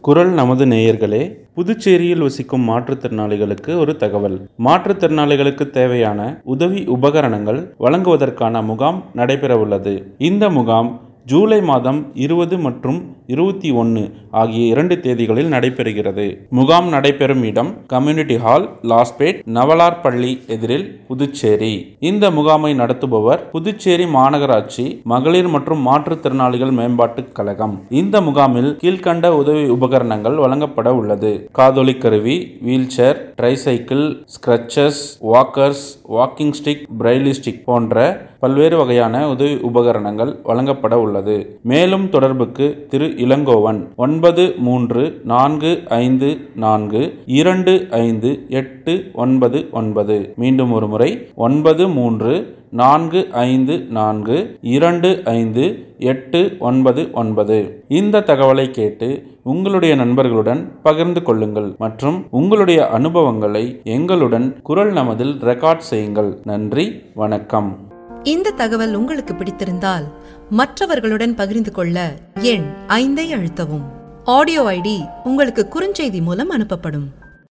குரல் நமது நேயர்களே புதுச்சேரியில் வசிக்கும் மாற்றுத்திறனாளிகளுக்கு ஒரு தகவல் மாற்றுத்திறனாளிகளுக்கு தேவையான உதவி உபகரணங்கள் வழங்குவதற்கான முகாம் நடைபெறவுள்ளது இந்த முகாம் ஜூலை மாதம் இருபது மற்றும் இருபத்தி ஒன்று ஆகிய இரண்டு தேதிகளில் நடைபெறுகிறது முகாம் நடைபெறும் இடம் கம்யூனிட்டி ஹால் லாஸ்பேட் நவலார் பள்ளி எதிரில் புதுச்சேரி இந்த முகாமை நடத்துபவர் புதுச்சேரி மாநகராட்சி மகளிர் மற்றும் மாற்றுத்திறனாளிகள் மேம்பாட்டுக் கழகம் இந்த முகாமில் கீழ்கண்ட உதவி உபகரணங்கள் வழங்கப்பட உள்ளது காதொலி கருவி wheelchair tricycle crutches walkers walking stick Braille stick போன்ற பல்வேறு வகையான உதவி உபகரணங்கள் வழங்கப்பட உள்ளது மேலும் தொடர்புக்கு திரு இளங்கோவன் ஒன்பது மூன்று நான்கு ஐந்து நான்கு இரண்டு ஐந்து எட்டு ஒன்பது ஒன்பது மீண்டும் ஒரு முறை ஒன்பது மூன்று நான்கு ஐந்து நான்கு இரண்டு ஐந்து எட்டு ஒன்பது ஒன்பது இந்த தகவலை கேட்டு உங்களுடைய நண்பர்களுடன் பகிர்ந்து கொள்ளுங்கள் மற்றும் உங்களுடைய அனுபவங்களை எங்களுடன் குரல் நமதில் ரெக்கார்ட் செய்யுங்கள் நன்றி வணக்கம் இந்த தகவல் உங்களுக்கு பிடித்திருந்தால் மற்றவர்களுடன் பகிர்ந்து கொள்ள எண் ஐந்தை அழுத்தவும் ஆடியோ ஐடி உங்களுக்கு குறுஞ்செய்தி மூலம் அனுப்பப்படும்